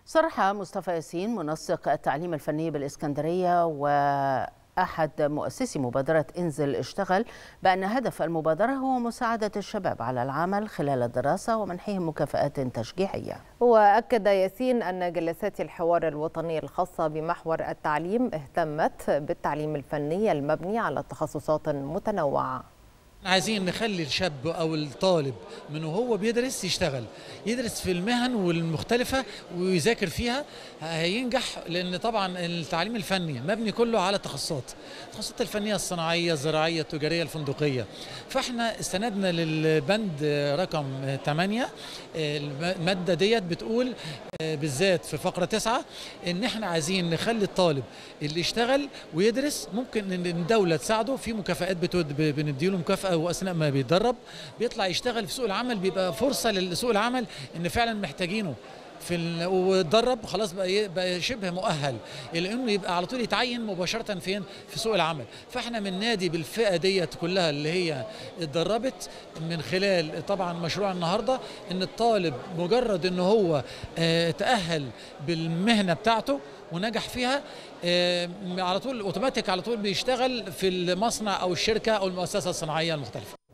صرح مصطفى ياسين منسق التعليم الفني بالإسكندرية وأحد مؤسسي مبادرة انزل اشتغل بأن هدف المبادرة هو مساعدة الشباب على العمل خلال الدراسة ومنحهم مكافآت تشجيعية وأكد ياسين أن جلسات الحوار الوطني الخاصة بمحور التعليم اهتمت بالتعليم الفني المبني على تخصصات متنوعة عايزين نخلي الشاب او الطالب من وهو بيدرس يشتغل يدرس في المهن والمختلفه ويذاكر فيها هينجح لان طبعا التعليم الفني مبني كله على تخصصات التخصصات الفنيه الصناعيه الزراعيه التجاريه الفندقيه فاحنا استندنا للبند رقم 8 الماده ديت بتقول بالذات في فقره 9 ان احنا عايزين نخلي الطالب اللي يشتغل ويدرس ممكن ان الدوله تساعده في مكافآت بنديله مكافاه واثناء ما بيتدرب بيطلع يشتغل في سوق العمل بيبقى فرصه لسوق العمل ان فعلا محتاجينه في ال... واتدرب خلاص بقى بقى شبه مؤهل الى انه يبقى على طول يتعين مباشره فين في سوق العمل فاحنا من نادي بالفئه ديت كلها اللي هي اتدربت من خلال طبعا مشروع النهارده ان الطالب مجرد ان هو اه تاهل بالمهنه بتاعته ونجح فيها اه على طول اوتوماتيك على طول بيشتغل في المصنع او الشركه او المؤسسه الصناعيه المختلفه